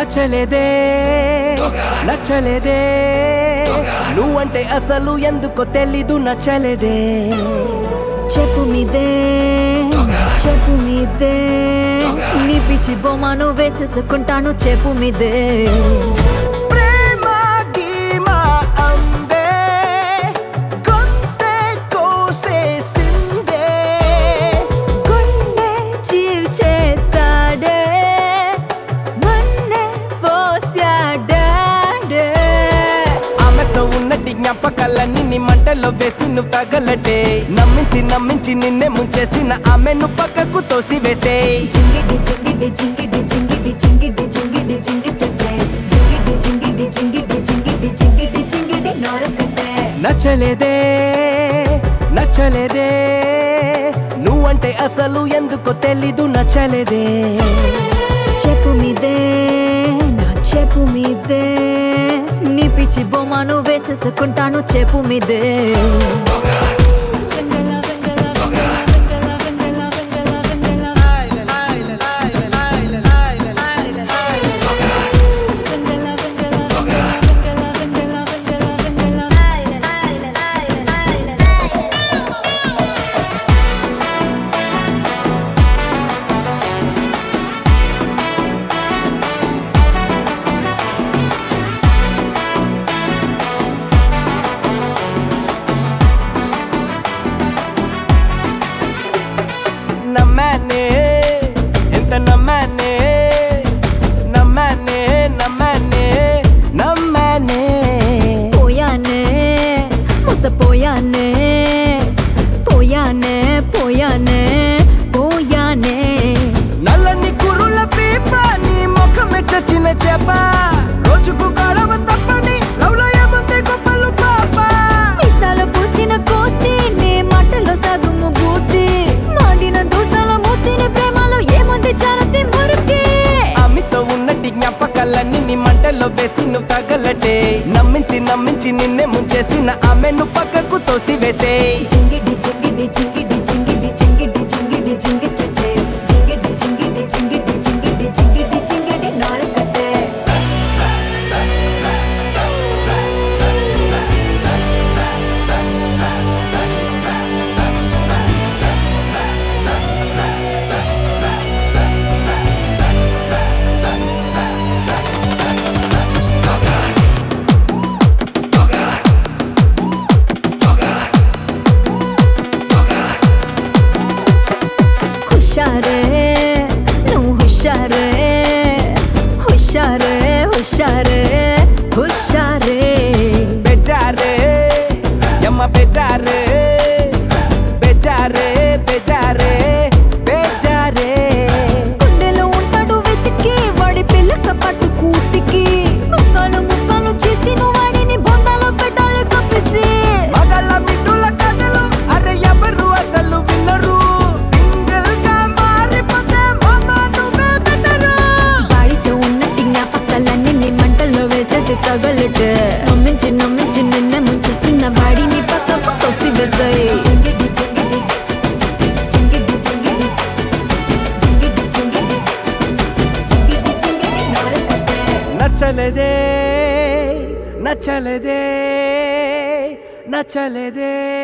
నచ్చలేదే నచ్చలేదే నువ్వంటే అసలు ఎందుకో తెలీదు నచ్చలేదే చెప్పు మీదే చెప్పు మీదే నీ పిచ్చి బొమ్మను వేసేసుకుంటాను చెప్పు మీదే ప్రేమ గీమా అందే గొంతే కోసేసిందే గుండె చీల్చేసాడే మన్నే పోసాడే ఆమెతో ఉన్నటి జ్ఞాపకాలన్నీ నీ మంటలో వేసి నువ్వు తగలటే నమ్మించి నమ్మించి నిన్నే ముంచేసిన ఆమెను పక్కకు తోసివేసే జింగిడి జింగిడి జింగిడి జింగిడి జింగిడి జింగిడి జింగి చెట్టే జింగిడి జింగిడి జింగిడి జింగిడి జింగిడి జింగిడి నోరకట్టే నచ్చలేదే నచ్చలేదే నువ్వంటే అసలు ఎందుకో తెలీదు నచ్చలేదే చెప్పు మీదే నా చెప్పు మీదే నీ పిచ్చి బొమ్మను వేసేసుకుంటాను చెప్పు మీదే నమ్మానే ఎంత నమ్మానే నమ్మానే నమ్మానే నమ్మానే పోయానే మస్త పోయానే పోయానే పోయానే పోయానే నల్లని కురుల పీప నీ ముఖమే చచ్చిన చేప రోజుకు గడవ తప్పని లవ్లో ఏముంది గొప్పలు పాప మిసాల పూసిన కోతి నీ మాటలో సగుము బూతి మాడిన దోసల మూతిని ప్రేమలో ఏముంది చారతి మురికి ఆమెతో ఉన్నటి జ్ఞాపకాలన్నీ నీ మంటలో వేసి నువ్వు తగలటే నమ్మించి నమ్మించి నిన్నే ముంచేసిన ఆమెను పక్కకు తోసివేసే జింగిడి జింగిడి జింగిడి జింగిడి జింగిడి జింగిడి జింగి చెట్టే జింగిడి జింగిడి జింగిడి జింగిడి జింగిడి జింగిడి నారకట్టే హుషారే నువ్వు హుషారే హుషారే హుషారే హుషారే బెజారే యమ్మ బెజారే బెజారే బెజారే బెజారే గుండెలో ఉంటాడు వెతికి వాడి పిల్లక పట్టు కూతికి ముక్కలు ముక్కలు చేసి నువ్వు వాడిని బొందలో పెట్టాలి కప్పిసి మగళ్ళ మిట్టుల కథలు అరే ఎవరు అసలు వినరు సింగిల్ గా మారిపోతే మామ నువ్వే బెటరు వాడితో ఉన్నట్టి జ్ఞాపకాలన్నీ నీ మంటల్లో వేసేసి తగలటే నమ్మించి నమ్మించి నిన్నే ముంచుస్తున్న వాడిని పక్కకు తోసి వేసాయి జింగిడి జింగిడి జింగిడి జింగిడి జింగిడి జింగిడి జింగిడి జింగిడి నారకట్టే నచ్చలేదే నచ్చలేదే నచ్చలేదే